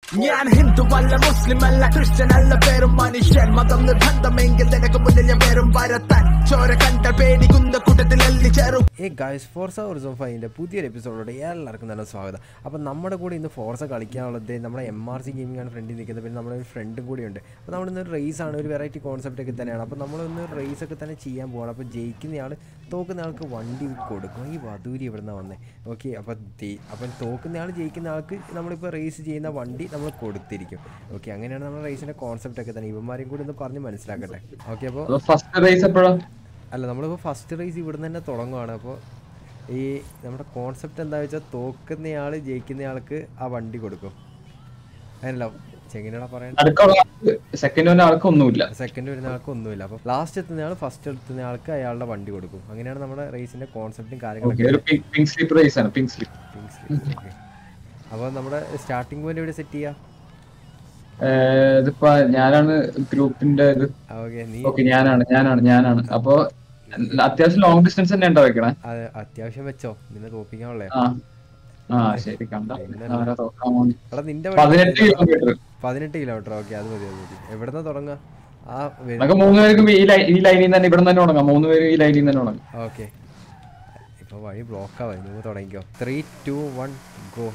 ഞാൻ ഹിന്ദു അല്ല മുസ്ലിം അല്ല ക്രിസ്ത്യൻ അല്ല പേരും മനുഷ്യൻ മതം നിർബന്ധമെങ്കിൽ നിനക്ക് മുന്നിൽ ഞാൻ പേരും വരത്താൻ ചോര കണ്ട പേടിക്കുന്ന കൂട്ടത്തിൽ അല്ലി ചേരും ഏ ഗായ്സ് ഫോർസ ഒറിസോൺ ഫൈവിൻ്റെ പുതിയൊരു എപ്പിസോഡോടെ എല്ലാവർക്കും നല്ല സ്വാഗതം അപ്പോൾ നമ്മുടെ കൂടെ ഇന്ന് ഫോർസ കളിക്കാനുള്ളത് നമ്മുടെ എം ആർ സി ഗെയിമിംഗ് ആണ് ഫ്രണ്ടിൽ നിൽക്കുന്നത് പിന്നെ നമ്മുടെ ഒരു ഫ്രണ്ടും കൂടിയുണ്ട് അപ്പോൾ നമ്മളിന്ന് ഒരു റേസ് ആണ് ഒരു വെറൈറ്റി കോൺസെപ്റ്റ് ഒക്കെ തന്നെയാണ് അപ്പോൾ നമ്മളൊന്ന് റേസ് ഒക്കെ തന്നെ ചെയ്യാൻ പോകണം അപ്പോൾ ജയിക്കുന്നയാൾ തോക്കുന്ന ആൾക്ക് വണ്ടി കൊടുക്കും ഈ വധൂരി ഇവിടെ നിന്നാണ് വന്നത് ഓക്കെ അപ്പോൾ അപ്പം തോക്കുന്ന ആൾ ജയിക്കുന്ന ആൾക്ക് നമ്മളിപ്പോൾ റേസ് ചെയ്യുന്ന വണ്ടി നമ്മൾ കൊടുത്തിരിക്കും ഓക്കെ അങ്ങനെയാണ് നമ്മുടെ റേസിൻ്റെ കോൺസെപ്റ്റ് ഒക്കെ തന്നെ ഇവന്മാരെയും കൂടി ഒന്ന് പറഞ്ഞ് മനസ്സിലാക്കട്ടെ ഓക്കെ അപ്പോൾ ഫസ്റ്റ് റേസ് എപ്പോഴാ അല്ല നമ്മളിപ്പോൾ ഫസ്റ്റ് റേസ് ഇവിടെ തന്നെ തുടങ്ങുവാണ് അപ്പോൾ ഈ നമ്മുടെ കോൺസെപ്റ്റ് എന്താ വെച്ചാൽ തോക്കുന്നയാൾ ജയിക്കുന്നയാൾക്ക് ആ വണ്ടി കൊടുക്കും അതിനല്ലോ ചെങ്ങനെയാ പറയാൻ അടുക്കുള്ള സെക്കൻഡ് വന്ന ആൾക്ക് ഒന്നുമില്ല സെക്കൻഡ് വരുന്ന ആൾക്ക് ഒന്നുമില്ല അപ്പോൾ ലാസ്റ്റ് എത്തുന്ന ആൾ ഫസ്റ്റ് എത്തുന്ന ആൾക്ക് അയാളുടെ വണ്ടി കൊടുക്കും അങ്ങനെയാണ് നമ്മുടെ റേസിന്റെ കോൺസെപ്റ്റും ഓക്കെ കാര്യങ്ങളൊക്കെ ഒരു പിങ്ക് പിങ്ക് സ്ലിപ്പ് റേസ് ആണ് പിങ്ക് സ്ലിപ്പ് ഓക്കെ അപ്പോൾ നമ്മുടെ സ്റ്റാർട്ടിംഗ് പോയിന്റ് എവിടെ സെറ്റ് ചെയ്യാം ഇതിപ്പോ ഞാനാണ് ഗ്രൂപ്പിന്റെ ഇത് ഓക്കെ നീ ഓക്കെ ഞാനാണ് ഞാനാണ് ഞാനാണ് അപ്പൊ അത്യാവശ്യം ലോങ് ഡിസ്റ്റൻസ് തന്നെ ഉണ്ടോ വെക്കണേ അത് അത്യാവശ്യം വെച്ചോ നിന്നെ തോപ്പിക്കാനുള്ളേ ആ ആ ശരി കണ്ട ആരാ തോക്കാൻ പോകുന്നെ? എടാ നിന്റെ പതിനെട്ട് കിലോമീറ്റർ പതിനെട്ട് കിലോമീറ്റർ ഓക്കെ അത് മതി അത് മതി എവിടെന്നാ തുടങ്ങുക ആ വരു- നമുക്ക് മൂന്ന് പേർക്കും ഈ ലൈ- ഈ ലൈനിൽ തന്നെ ഇവിടെ തന്നെ തുടങ്ങാം മൂന്ന് പേര് ഈ ലൈനിൽ തന്നെ തുടങ്ങാം ഓക്കെ ഇപ്പൊ വഴി ബ്ലോക്ക് ആവാ നിങ്ങൾ തുടങ്ങിക്കോ ത്രീ ടു വൺ ഗോ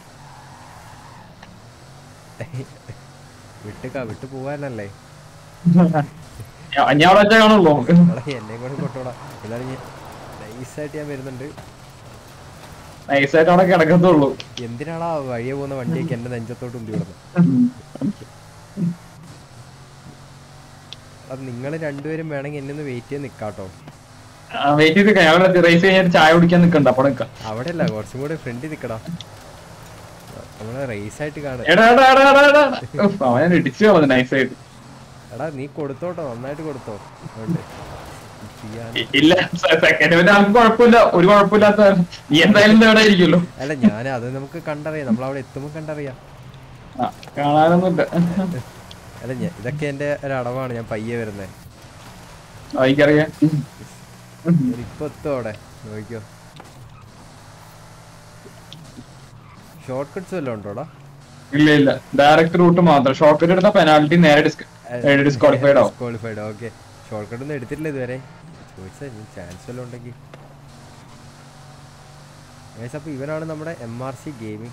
വിട്ടുക വിട്ടു പോവാനല്ലേ ഞാൻ- ഞാൻ അവിടെ വെച്ചാ കാണുള്ളൂ എടാ എന്നെ കൂടെ കൊട്ടോടാ എന്നാലും ഞാൻ നൈസായിട്ട് ഞാൻ വരുന്നുണ്ട് നൈസായിട്ട് അവിടെ കിടക്കത്തുള്ളൂ എന്തിനാടാ വഴിയെ പോകുന്ന വണ്ടിയൊക്കെ എന്റെ നെഞ്ചത്തോട്ട് ഉന്തി വിടുന്നത് അത് നിങ്ങൾ രണ്ടുപേരും വേണമെങ്കിൽ എന്നെ ഒന്ന് വെയിറ്റ് ചെയ്ത് നിക്കാട്ടോ വെയിറ്റ് ചെയ്ത് നിക്കാം. ഞാൻ റേസ് കഴിഞ്ഞിട്ട് ചായ കുടിക്കാൻ നിക്കണ്ട അപ്പൊ നിക്കാം അവിടെ അല്ല കുറച്ചും കൂടെ ഫ്രണ്ടിൽ നിക്കടാ നമ്മളെ റേസ് ആയിട്ട് കാണും എടാ എടാ എടാ എടാ എടാ ഉഫ്, അവനെ ഇടിച്ചു കളഞ്ഞു നൈസായിട്ട് എടാ നീ കൊടുത്തോട്ടോ നന്നായിട്ട് കൊടുത്തോ അതുകൊണ്ട് ചെയ്യാൻ ഇ- ഇല്ല സെക്കൻഡ് പിന്നെ ആൾക്ക് കുഴപ്പമില്ല ഒരു കുഴപ്പമില്ലാത്ത നീ എന്തായാലും നേടെ ഇരിക്കുമല്ലോ അല്ല ഞാൻ അത് നമുക്ക് കണ്ടറിയാം നമ്മൾ അവിടെ എത്തുമ്പോൾ കണ്ടറിയാം ആ, കാണാനൊന്നുമില്ല അല്ല ഞാൻ ഇതൊക്കെ എൻ്റെ ഒരു അടവാണ് ഞാൻ പയ്യെ വരുന്നത് ആ, എനിക്കറിയാം ഇപ്പൊ എത്തും അവിടെ നോക്കിക്കോ ഷോർട്ട് കട്ട്സ് വല്ലതും ഉണ്ടോടാ ഇല്ല ഇല്ല ഡയറക്റ്റ് റൂട്ട് മാത്രം ഷോർട്ട് കട്ട് എടുത്ത പെനാൽറ്റി നേരെ ഡിസ്ക്വാളിഫൈഡ് ആവും ക്വാളിഫൈഡ് ഓക്കെ ഷോർട്ട് കട്ട് ഒന്നും എടുത്തിട്ടില്ല ഇതുവരെ ചോദിച്ചാ ചാൻസ് വല്ലതും ഉണ്ടെങ്കിൽ അപ്പോൾ ഇവനാണ് നമ്മുടെ എം ആർ സി ഗെയിമിംഗ്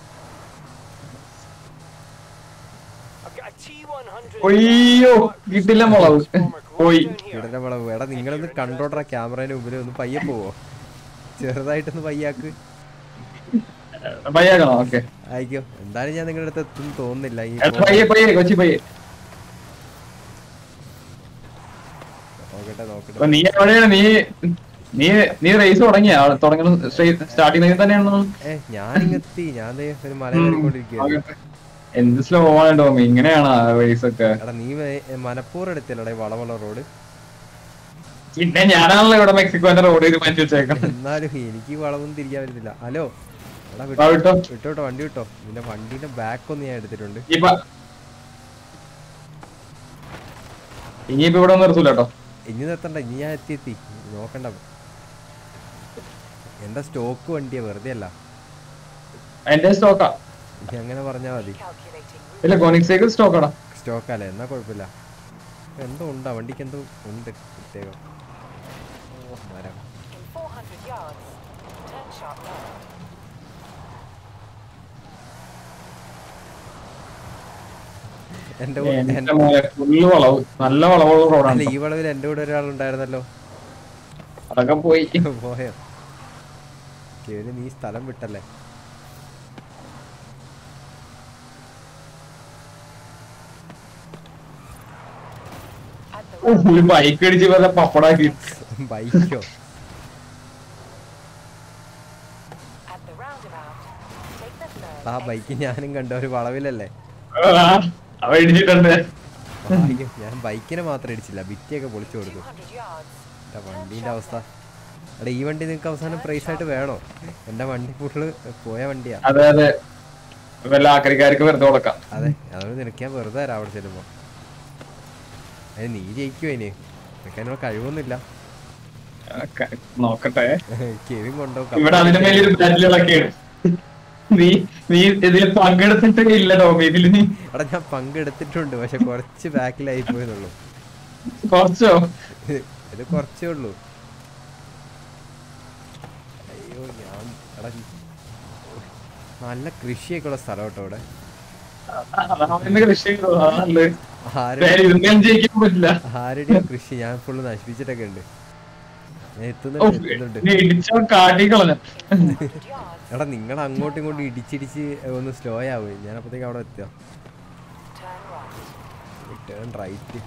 ഒയ്യോ കിട്ടില്ല മുളവ് പോയി ഇവിടെ വളവ് എടാ നിങ്ങളൊന്ന് കണ്ടോട്ടെ ക്യാമറേന്റെ മുമ്പിൽ ഒന്ന് പയ്യെ പോവോ ചെറുതായിട്ടൊന്ന് പയ്യാക്ക് പയ്യാക്കണോ ഓക്കെ ആയിക്കോ എന്തായാലും ഞാൻ നിങ്ങളുടെ അടുത്ത് എത്തും തോന്നുന്നില്ല ഈ പയ്യെ പയ്യെ കൊച്ചി പയ്യെ നോക്കട്ടെ നോക്കട്ടെ അപ്പൊ നീ എവിടെയാണ് നീ നീ നീ റേസ് തുടങ്ങിയ തുടങ്ങുന്ന സ്റ്റാർട്ടിംഗ് ലൈനിൽ തന്നെയാണോ ഏ ഞാനിങ്ങെത്തി ഞാൻ ദേ ഒരു മല കയറിക്കൊണ്ടിരിക്കുകയാണ് എന്ത് സ്ലോ ആണ് ടോമി ഇങ്ങനെയാണ് റേസ് ഒക്കെ എടാ നീ മനപ്പൂർ എടുത്തില്ലടാ ഈ വളവള റോഡ് പിന്നെ ഞാനാണല്ലോ ഇവിടെ മെക്സിക്കോന്റെ റോഡ് തീരുമാനിച്ചു വെച്ചേക്കണം എന്നാലും എനിക്ക് ഈ വളവൊന്നും തിരിക്കാൻ പറ്റുന്നില്ല ഹലോ എടാ ആ, വിട്ടോ വിട്ടോ. വിട്ടോട്ടോ വണ്ടി വിട്ടോ നിന്റെ വണ്ടീന്റെ ബാക്ക് ഒന്ന് ഞാൻ എടുത്തിട്ടുണ്ട് ഇനിയിപ്പ ഇനിയിപ്പോ ഇവിടെ നിർത്തൂല കേട്ടോ ഇനി നിർത്തണ്ട ഇനി ഞാൻ എത്തി എത്തി നോക്കണ്ട എന്റെ സ്റ്റോക്ക് വണ്ടിയാ വെറുതെ അല്ല എന്റെ സ്റ്റോക്കാ ഇനി അങ്ങനെ പറഞ്ഞാൽ മതി ഇല്ല കോണിക്സേക്ക് സ്റ്റോക്കാടാ സ്റ്റോക്ക് അല്ലേ എന്നാ കുഴപ്പമില്ല എന്തോ ഉണ്ടോ വണ്ടിക്ക് എന്തോ ഉണ്ട് പ്രത്യേകം ഓ, മരം In 400 yards, turn sharp left. എന്റെ കൂടെ- എന്റെ എന്റെ- മോനെ ഫുള്ള് വളവ് നല്ല വളവുള്ള അല്ല റോഡാണ് ഈ വളവിൽ എന്റെ കൂടെ ഒരാളുണ്ടായിരുന്നല്ലോ അതൊക്കെ പോയി പോയോ കേറി നീ സ്ഥലം വിട്ടല്ലേ At the, ഉഫ്, ഒരു ബൈക്ക് അടിച്ച് പോലെ പപ്പടാക്കി ബൈക്കോ at the roundabout, take the third ആ ബൈക്ക് ഞാനും കണ്ട ഒരു വളവിലല്ലേ അവ ഇടിച്ചിട്ടുണ്ട് ഭാഗ്യം. ഞാൻ ബൈക്കിനെ മാത്രം ഇടിച്ചില്ല ഭിത്തിയൊക്കെ പൊളിച്ചു കൊടുത്തു 200 yards. എന്റെ വണ്ടീന്റെ അവസ്ഥ എടാ ഈ വണ്ടി നിനക്ക് അവസാനം പ്രൈസ് ആയിട്ട് വേണോ എന്റെ വണ്ടി ഫുള്ള് പോയ വണ്ടിയാ അതെ അതെ വല്ല ആക്രിക്കാർക്ക് വെറുതെ കൊടുക്കാം അതെ അതുകൊണ്ട് നിനക്ക് ഞാൻ വെറുതെ തരാം അവിടെ ചെല്ലുമ്പോ അതിന് നീ ജയിക്കുമോ ഇനി നിനക്ക് അതിനുള്ള കഴിവൊന്നുമില്ല ഒക്കെ നോക്കട്ടെ കെവിൻ കൊണ്ടുപോകും ഇവിടെ അതിന്റെ മേലൊരു ബാറ്റിലൊക്കെയാണ് നീ നീ ഇതിൽ പങ്കെടുത്തിട്ടേ ഇല്ല ടോമി ഇതില് നീ എടാ ഞാൻ പങ്കെടുത്തിട്ടുണ്ട് പക്ഷെ കുറച്ച് ബാക്കിലായി പോയെന്നുള്ളൂ കുറച്ചോ ഇത് കുറച്ചേ ഉള്ളൂ അയ്യോ ഞാൻ എടാ നല്ല കൃഷിയൊക്കെ ഉള്ള സ്ഥലം കേട്ടോ ഇവിടെ അതാവുന്ന കൃഷി ചെയ്തോ, അതാ നല്ലത്. ആരുടെ വേറെ ഇതൊന്നും ജയിക്കാൻ പറ്റില്ല ആരുടെയും കൃഷി ഞാൻ ഫുള്ള് നശിപ്പിച്ചിട്ടൊക്കെ ഉണ്ട് ഞാൻ ഓ, എത്തുന്നുണ്ട് എത്തുന്നുണ്ട് നീ ഇടിച്ചോ കാട്ടിക്കളഞ്ഞ yards. എടാ നിങ്ങൾ അങ്ങോട്ടും ഇങ്ങോട്ടും ഇടിച്ചിടിച്ച് ഒന്ന് സ്ലോ ആവുകയും ഞാൻ അപ്പത്തേക്ക് അവിടെ എത്തുക Turn right. Turn right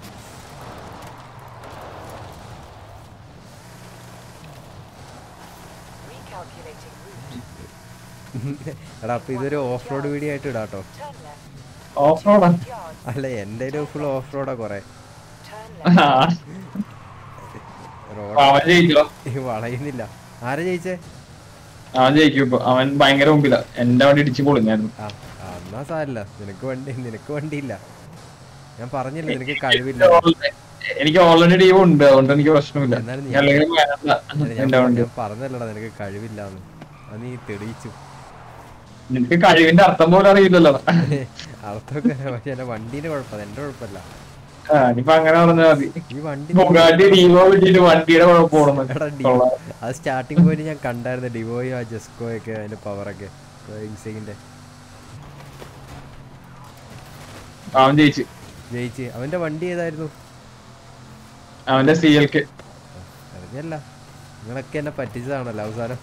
Recalculating route. എടാ അപ്പൊ ഇതൊരു ഓഫ് റോഡ് വീഡിയോ ആയിട്ട് ഇടാട്ടോ Turn left. ഓഫ് റോഡാ Yards. അല്ല എൻ്റെ ഫുൾ ഓഫ് റോഡാ കുറെ Turn left. റോഡ് അവൻ ജയിക്കോ വളയുന്നില്ല ആരാ ജയിച്ചേ അവൻ ജയിക്കും ഇപ്പൊ അവൻ ഭയങ്കര മുമ്പില എന്റെ വണ്ടി ഇടിച്ചു പൊളിഞ്ഞായിരുന്നു ആ ആ, എന്നാ സാരല്ല നിനക്ക് വണ്ടി നിനക്ക് വണ്ടിയില്ല ഞാൻ പറഞ്ഞില്ല നിനക്ക് കഴിവില്ല എനിക്ക് ഓൾറെഡി ടീം ഉണ്ട് അതുകൊണ്ട് എനിക്ക് പ്രശ്നമില്ല എന്നാലും നീ- അല്ലെങ്കിൽ വേണ്ട അല്ല, ഞാൻ എന്റെ വണ്ടി ഞാൻ പറഞ്ഞല്ലടാ നിനക്ക് കഴിവില്ലാന്ന് അത് നീ തെളിയിച്ചു നിനക്ക് കഴിവിന്റെ അർത്ഥം പോലും അറിയില്ലല്ലോ അർത്ഥമൊക്കെ പക്ഷെ എന്റെ വണ്ടീന്റെ കുഴപ്പമില്ല എന്റെ കുഴപ്പമില്ല ആ ഇനിയിപ്പൊ അങ്ങനെ പറഞ്ഞാൽ മതി ഈ വണ്ടി ബുഗാട്ടി ഡീവോ വിട്ടിട്ട് വണ്ടിയുടെ എടാ കുഴപ്പമാണ് ഡിവോ അത് സ്റ്റാർട്ടിങ് പോയിന്റ് ഞാൻ കണ്ടായിരുന്നു ഡിവോയും ആ ജെസ്കോയൊക്കെ അതിന്റെ പവറൊക്കെ ഇൻസൈന്റെ അവൻ ജയിച്ചു ജയിച്ച് അവന്റെ വണ്ടി ഏതായിരുന്നു അവന്റെ സി എൽ കെ അറിഞ്ഞല്ല നിങ്ങളൊക്കെ എന്നെ പറ്റിച്ചതാണല്ലോ അവസാനം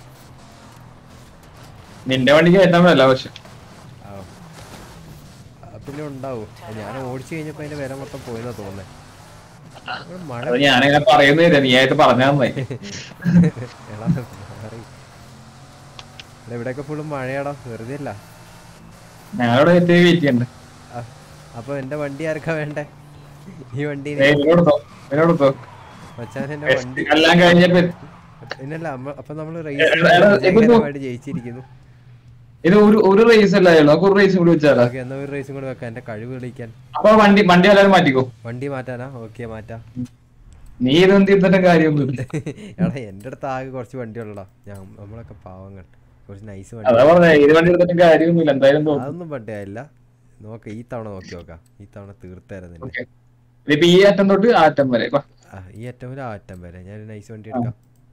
നിന്റെ വണ്ടിക്ക് കയറ്റാൻ പറ്റില്ല പക്ഷെ ആ. ആ, പിന്നെ ഉണ്ടാവും ഞാൻ ഓടിച്ചു കഴിഞ്ഞപ്പോ അതിന്റെ വില മൊത്തം പോയെന്നാ തോന്നുന്നേ ഇവിടെ മഴ അത് ഞാനിങ്ങനെ പറയുന്നില്ല നീ ആയിട്ട് പറഞ്ഞാൽ മതി എടാ, മാറി. എടാ, ഇവിടെയൊക്കെ ഫുള്ള് മഴയാടാ വെറുതെ അല്ല ഞങ്ങളിവിടെ എത്തി വെയിറ്റ് ചെയ്യണ്ട് ആ, അപ്പൊ എന്റെ വണ്ടി ആർക്കാ വേണ്ടേ ഈ വണ്ടി ഏയ് ഇതിനോടുത്തോ ഇതിനോടുത്തോ മച്ചാൻ എന്റെ വണ്ടി എല്ലാം കഴിഞ്ഞപ്പോ പിന്നല്ല അമ്മ- അപ്പൊ നമ്മള് എടാ, എടാ, ഇത് നോ- റേസ് ജയിച്ചിരിക്കുന്നു ഇത് ഒരു ഒരു റേസ് അല്ലായുള്ളൂ നമുക്ക് ഒരു റേസും കൂടി വെച്ചാലോ ഓക്കെ എന്നാ ഒരു റേസും കൂടെ വെക്കാം എന്റെ കഴിവ് തെളിയിക്കാൻ അപ്പൊ വണ്ടി വണ്ടി എല്ലാവരും മാറ്റിക്കോ വണ്ടി മാറ്റാനാ ഓക്കെ മാറ്റാം നീ ഇതൊന്നും തീർത്തിട്ട് കാര്യമൊന്നുമില്ല എടാ എന്റെ അടുത്ത് ആകെ കുറച്ച് വണ്ടി ഉള്ളടാ ഞാൻ നമ്മളൊക്കെ പാവങ്ങൾ കുറച്ച് നൈസ് അതാ വണ്ടി പറഞ്ഞ ഏത് വണ്ടി എടുത്തിട്ടും കാര്യമൊന്നുമില്ല എന്തായാലും തോന്നും അതൊന്നും പണ്ടില്ല നോക്ക ഈ തവണ നോക്കി നോക്കാം ഈ തവണ തീർത്തരാം നിന്നെ ഓക്കെ ഇതിപ്പോ ഈ അറ്റം തൊട്ട് ആ അറ്റം വരെ വാ. ആ ഈ അറ്റം ഒരു ആ അറ്റം വരെ ഞാൻ നൈസ് വണ്ടി എടുക്കാം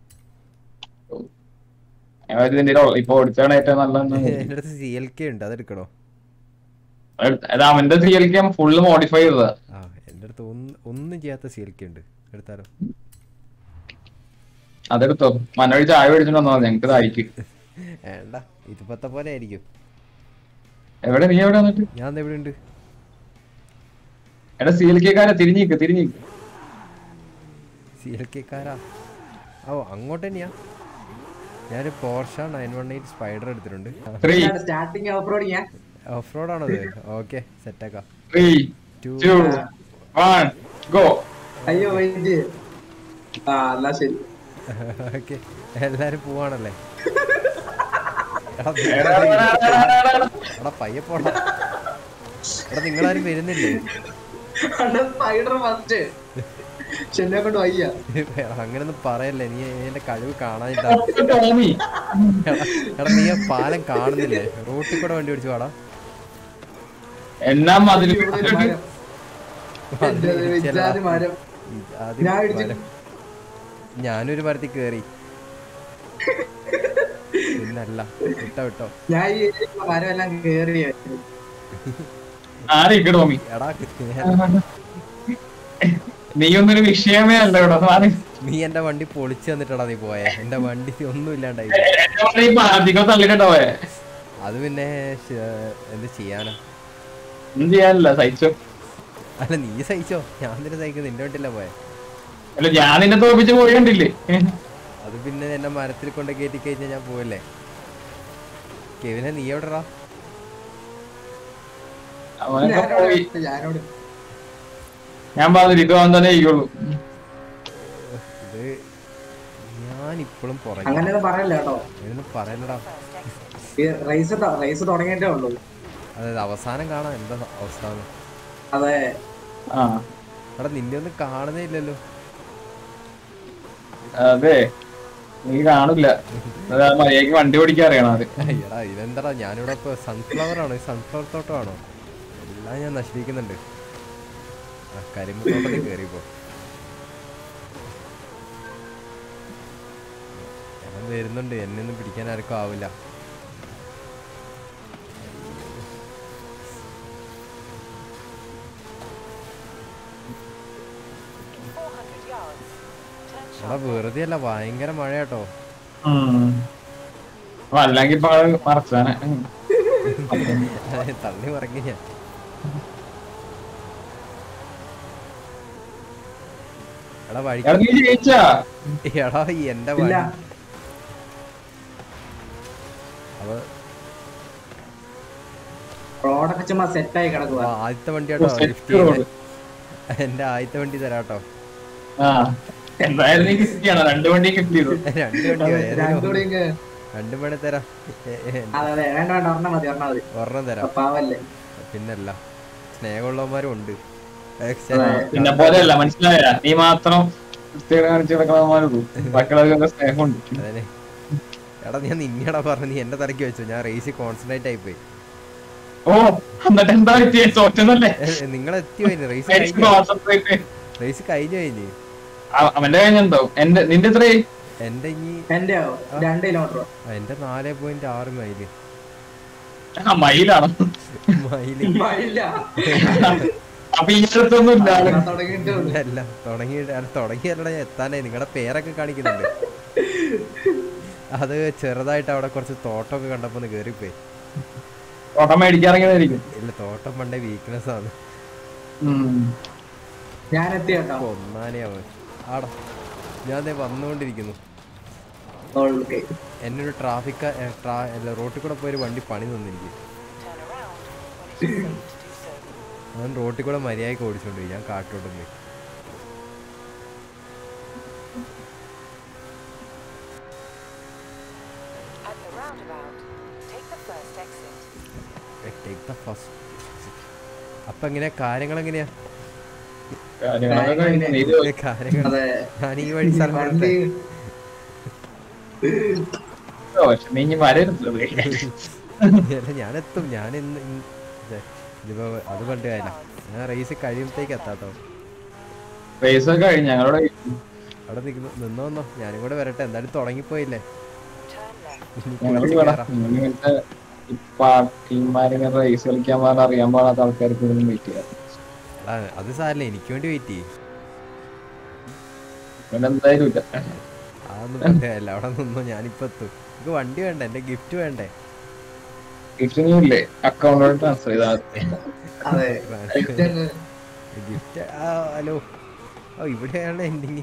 ഞാൻ വിചാരിച്ചു ഇതിന്റെ ഒരു- ഇപ്പൊ ഓടിച്ചാണ് ഏറ്റവും നല്ലതെന്ന് എന്റെ അടുത്ത് സി എൽ കെ ഉണ്ട് അതെടുക്കണോ അത് അവന്റെ C L K full modify ചെയ്തതാ ആ എന്റെ അടുത്ത് ഒന്ന് ഒന്നും ചെയ്യാത്ത സി എൽ കെ ഉണ്ട് എടുത്താലോ അതെടുത്തോ മനോഴി ചായ മേടിച്ചിട്ട് വന്നാൽ മതി ഞങ്ങക്ക് തായിരിക്കും വേണ്ട ഇതിപ്പത്തെ പോലെ ആയിരിക്കും എവിടെ നീ എവിടെ വന്നിട്ട് ഞാൻ ദേ ഇവിടെ ഉണ്ട് എടാ സി എൽ കെക്കാരെ തിരിഞ്ഞിക്ക് തിരിഞ്ഞിക്ക് സി എൽ കെക്കാരാ ഓ അങ്ങോട്ട് തന്നെയാ ഞാനൊരു Porsche nine one eight spider എടുത്തിട്ടുണ്ട് ത്രീ സ്റ്റാർട്ടിങ് ഓഫ് റോഡ് ഞാൻ ഓഫ് റോഡ് ആണത് ഓക്കെ സെറ്റാക്കാം three Two. Two one go അയ്യോ വൈദ്യ ആ എന്നാ ശരി ഓക്കെ എല്ലാരും പോവാണല്ലേ എടാ, എടാ, എടാ, എടാ, എടാ, എടാ. എടാ പയ്യെ പോടാ എടാ നിങ്ങളാരും വരുന്നില്ലേ സ്പൈഡർ ഫസ്റ്റ് ചെന്നെ കൊണ്ട് വയ്യ എടാ, അങ്ങനൊന്നും പറയല്ലേ നീ എന്റെ കഴിവ് കാണാനിട്ടാ ഒക്കെ ടോമി എടാ എടാ, നീ ആ പാലം കാണുന്നില്ലേ റോട്ടിൽ കൂടെ വണ്ടി ഓടിച്ചു പാടാ എന്നാ മതിൽ ഇവിടെ ഒരു മരം. എന്റെ ഒരു വിജാതി മരം ഞാൻ ഇടിച്ചു. ഞാനൊരു മരത്തിൽ കേറി പിന്നല്ല വിട്ടോ വിട്ടോ ഞാൻ ഈ ഏരിയയിലുള്ള മരം എല്ലാം കേറി ആരൊക്കെ ടോമി എടാ നീ ഒന്നൊരു വിഷയമേ അല്ല ഇവിടെ മാറി. നീ എന്റെ വണ്ടി പൊളിച്ചു തന്നിട്ടടാ നീ പോയെ എന്റെ വണ്ടി ഒന്നും ഇല്ലാണ്ടായി എന്റെ വണ്ടി ഇപ്പൊ അധികം തള്ളിട്ടോ പോയെ അത് പിന്നെ ശ- എന്ത് ചെയ്യാനാ ഒന്നും ചെയ്യാനില്ല സഹിച്ചോ അല്ല നീ സഹിച്ചോ ഞാൻ നിന്നെ സഹിക്കും നിന്റെ വണ്ടിയല്ല പോയെ അല്ല ഞാൻ നിന്നെ തോപ്പിച്ച് പോയിണ്ടില്ലേ അത് പിന്നെ എന്നെ മരത്തിൽ കൊണ്ട് കയറ്റി കഴിഞ്ഞാൽ ഞാൻ പോവല്ലേ കെവിനെ നീ എവിടെടാ അവനൊക്കെ പോയി ഞാനോട് ഞാൻ പറഞ്ഞു ഇത് അവൻ തന്നെ ചെയ്യുള്ളൂ ഇത് ഞാൻ ഇപ്പോഴും പുറകെ അങ്ങനെയൊന്നും പറയല്ല കേട്ടോ അങ്ങനെയൊന്നും പറയലടാ ഈ റേസ് റേസ് തുടങ്ങിയിട്ടേ ഉള്ളൂ അതായത് അവസാനം കാണാം എന്താ അവസാനം അതെ ആ എടാ നിന്നെ ഒന്നും കാണുന്നേ ഇല്ലല്ലോ അതെ നീ കാണില്ല അതാ മര്യാദക്ക് വണ്ടി ഓടിക്കാൻ അറിയണം അത് എടാ ഇതെന്താടാ ഞാനിവിടെ ഇപ്പൊ സൺഫ്ലവർ ആണോ സൺഫ്ലവർ തോട്ടമാണോ എല്ലാം ഞാൻ നശിപ്പിക്കുന്നുണ്ട് ആ കരിമ്പ് തോട്ടത്തിൽ കയറിയപ്പോ ഞാൻ വരുന്നുണ്ട് എന്നെ ഒന്നും പിടിക്കാൻ ആർക്കും ആവില്ല Four hundred yards. Turn എടാ വെറുതെ അല്ല ഭയങ്കര മഴ കേട്ടോ ഉം. അപ്പൊ അല്ലെങ്കിൽ ഇപ്പൊ അത് മറച്ചാനെ ഉം. തള്ളി പറങ്ങി ഞാൻ എടാ വഴി എടാ നീ ജയിച്ചാ എടാ ഈ എന്റെ ഇല്ല വഴി അപ്പൊ റോഡൊക്കെ ചുമ്മാ സെറ്റായി കിടക്കുക ആ, ആദ്യത്തെ വണ്ടി കേട്ടോ set ലിഫ്റ്റ് ചെയ്യുന്നെ. road. എന്റെ ആദ്യത്തെ വണ്ടി തരാം കേട്ടോ ആ എന്തായാലും നീ കിട്ടിയാണ് രണ്ട് വണ്ടി കിട്ടിയത് രണ്ട് വണ്ടി ഏതെങ്കിലും രണ്ടുകൂടി ഒന്ന്. രണ്ടും വേണേ തരാം ഏ, ഏ, അതെ അതെ വേണ്ട വേണ്ട ഒരെണ്ണം മതി ഒരെണ്ണം മതി ഒരെണ്ണം തരാം പാവല്ലേ പിന്നല്ല സ്നേഹമുള്ളവന്മാരും ഉണ്ട് ഏ, ശ്ശെ, അതെ. പിന്നെ പോലെയല്ല മനസ്സിലായ നീ മാത്രം വൃത്തികേട് കാണിച്ച് കിടക്കണമാരുള്ളൂ ബാക്കിയുള്ളവർക്ക് സ്നേഹമുണ്ട് അതന്നെ എടാ ഞാൻ നിന്നടാ പറഞ്ഞു നീ എന്റെ തലക്ക് വെച്ചു ഞാൻ റേസിൽ കോൺസെൻട്രേറ്റ് ആയി പോയി ഓ എന്നിട്ട് എന്താ പറ്റിയ തോറ്റന്നല്ലേ നിങ്ങൾ എത്തി പോയിന് റേസ് കഴിഞ്ഞു കോൺസെൻട്രേറ്റ് റേസ് കഴിഞ്ഞു കഴിഞ്ഞ് അവന്റെ കഴിഞ്ഞുണ്ടോ എന്റെ നിന്റെ എത്രയായി എന്റെ ഇനി എന്റെ രണ്ട് കിലോമീറ്റർ ആ, എന്റെ നാല് പോയിന്റ് ആറ് മൈല് ആ മയിലാണ് മൈല് ഇല്ല അപ്പൊ ഈ അടുത്തൊന്നും ഇല്ല ആള്. തുടങ്ങിയിട്ടേ ഉള്ളൂ. അല്ല തുടങ്ങി തുടങ്ങിയല്ല ഞാൻ എത്താനേ നിങ്ങളുടെ പേരൊക്കെ കാണിക്കുന്നുണ്ട് അത് ചെറുതായിട്ട് അവിടെ കുറച്ച് തോട്ടമൊക്കെ കണ്ടപ്പോ ഒന്ന് കേറിപ്പോയി ഓട്ടം മേടിക്കാറിയതായിരിക്കും ഇല്ല തോട്ടം പണ്ടേ വീക്ക്നെസ് ആണ് ഞാൻ എത്തി കേട്ടോ ഒന്നാനെയാവ് ആടാ ഞാൻ ദേ വന്നുകൊണ്ടിരിക്കുന്നു ഓക്കെ എന്നെ ഒരു ട്രാഫിക് അല്ല റോട്ടിൽ കൂടെ പോയൊരു വണ്ടി പണി തന്നിരിക്കും Turn around when it is safe to do so. ഞാൻ റോട്ടിൽ കൂടെ മര്യാദയ്ക്ക് ഓടിച്ചോണ്ട് പോയി ഞാൻ കാട്ടോട്ട് പോയി At the roundabout, take the first exit. Take the first അപ്പൊ എങ്ങനെയാ കാര്യങ്ങൾ എങ്ങനെയാ കാര്യങ്ങളൊക്കെ കഴിഞ്ഞു. നീ ഇത് ഏ, കാര്യങ്ങൾ അതെ ഞാൻ ഈ വഴി സ്ഥലം വണ്ടി ചോദിച്ചോ, പക്ഷെ നീ ഇനി വരരുത് അല്ല ഞാനെത്തും ഞാൻ ഇന്ന് ഇന്ന് ദേ, ഇതിപ്പോ അത് പണ്ട് കാര്യമില്ല ഞാൻ റേസ് കഴിയുമ്പത്തേക്ക് എത്താട്ടോ റേസ് ഒക്കെ കഴിഞ്ഞു ഞങ്ങളുടെ അവിടെ നിൽക്കുന്നു നിന്നോ നിന്നോ ഞാനും കൂടെ വരട്ടെ എന്തായാലും തുടങ്ങിപ്പോയില്ലേ Turn left. ഇനി ഞങ്ങൾക്ക് കുളിച്ച് വേണം കേറാം. ഇങ്ങനത്തെ ഈ പാർട്ടിമാരിങ്ങനെ റേസ് കളിക്കാൻ പാടില്ല അറിയാൻ പാടാത്ത ആൾക്കാർക്ക് ഇതൊന്നും വെയിറ്റ് ചെയ്യാം എടാ, അത് സാരല്ല എനിക്ക് വേണ്ടി വെയിറ്റ് ചെയ്യും ഇവിടെ എന്തായാലും ഇല്ല അതൊന്നും പറ്റില്ല അവിടെ നിന്നോ ഞാനിപ്പോ എത്തും എനിക്ക് വണ്ടി വേണ്ട എന്റെ ഗിഫ്റ്റ് വേണ്ടേ ഗിഫ്റ്റൊന്നും ഇല്ലേ അക്കൗണ്ടോട് ട്രാൻസ്ഫർ ചെയ്താൽ അതെ ഗിഫ്റ്റ് ഹലോ ഓ ഇവിടെയാണ് എൻഡിങ്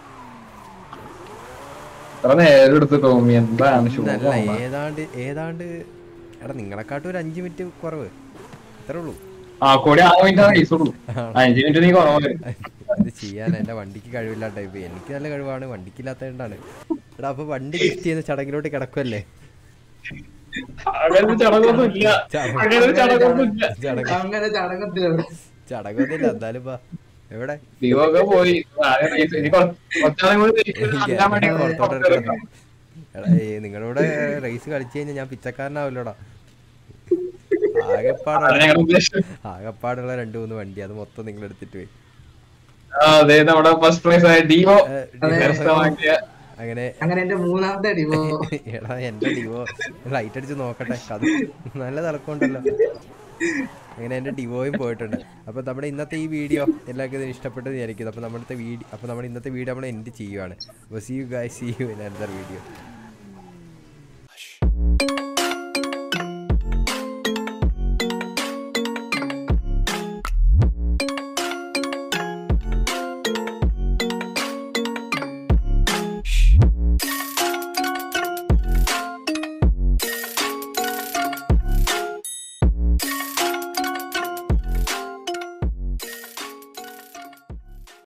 ഇത്ര നേരം എടുത്ത് ടോമി എന്താണ് നല്ല ശുഭം ഏതാണ്ട് ഏതാണ്ട് എടാ നിങ്ങളെക്കാട്ടും ഒരു അഞ്ച് മിനിറ്റ് കുറവ് അത്രേ ഉള്ളൂ ആ കൂടി ആറ് മിനിറ്റ് റേസ് ഉള്ളൂ അഞ്ച് മിനിറ്റ് നീ കുറവായിരുന്നു ഇത് ചെയ്യാൻ എന്റെ വണ്ടിക്ക് കഴിവില്ലാത്ത ടൈപ്പ് എനിക്ക് നല്ല കഴിവാണ് വണ്ടിക്കില്ലാത്തതുകൊണ്ടാണ് എടാ അപ്പൊ വണ്ടി ഗിഫ്റ്റ് ചെയ്യുന്ന ചടങ്ങിലോട്ട് കിടക്കുമല്ലേ അങ്ങനെ ചടങ്ങൊന്നും ഇല്ല അങ്ങനെ ചടങ്ങൊന്നും ഇല്ല ചടങ്ങ് അങ്ങനെ ചടങ്ങത്തില്ല ചടങ്ങൊന്നുമില്ല എന്തായാലും വാ എവിടെ ദീപമൊക്കെ പോയി ആകെ race- ഇനി കുറ- കുറച്ചാളും കൂടി race ചെയ്ത് എനിക്ക് നടക്കാൻ വേണ്ടി എന്നെ പുറത്തോട്ട് പുറത്തിറങ്ങണം. എടാ ഏ, നിങ്ങളുടെ റേസ് കളിച്ചു കഴിഞ്ഞാൽ ഞാൻ പിച്ചക്കാരനാവില്ലോടാ ആകെപ്പാടുള്ള അതാണ് ഞങ്ങളുടെ ഉദ്ദേശം ആകെപ്പാടുള്ള രണ്ട് മൂന്ന് വണ്ടി അത് മൊത്തം നിങ്ങൾ എടുത്തിട്ട് പോയി ആ, അതെ നമ്മുടെ ഫസ്റ്റ് പ്രൈസ് ആയ ഡീവോ ഏ, കരസ്ഥമാക്കിയ അങ്ങനെ അങ്ങനെ എന്റെ മൂന്നാമത്തെ അടിവോ എടാ എന്റെ ഡിവോ ലൈറ്റ് അടിച്ച് നോക്കട്ടെ കഥ നല്ല തിളക്കമുണ്ടല്ലോ അങ്ങനെ എന്റെ ഡിവോയും പോയിട്ടുണ്ട് അപ്പൊ നമ്മുടെ ഇന്നത്തെ ഈ വീഡിയോ എല്ലാവർക്കും ഇതിന് ഇഷ്ടപ്പെട്ടെന്ന് വിചാരിക്കുന്നു അപ്പൊ നമ്മുടെ വീഡിയോ അപ്പൊ നമ്മുടെ ഇന്നത്തെ വീഡിയോ നമ്മൾ എൻഡ് ചെയ്യുവാണ് അപ്പോൾ see you guys see you in another video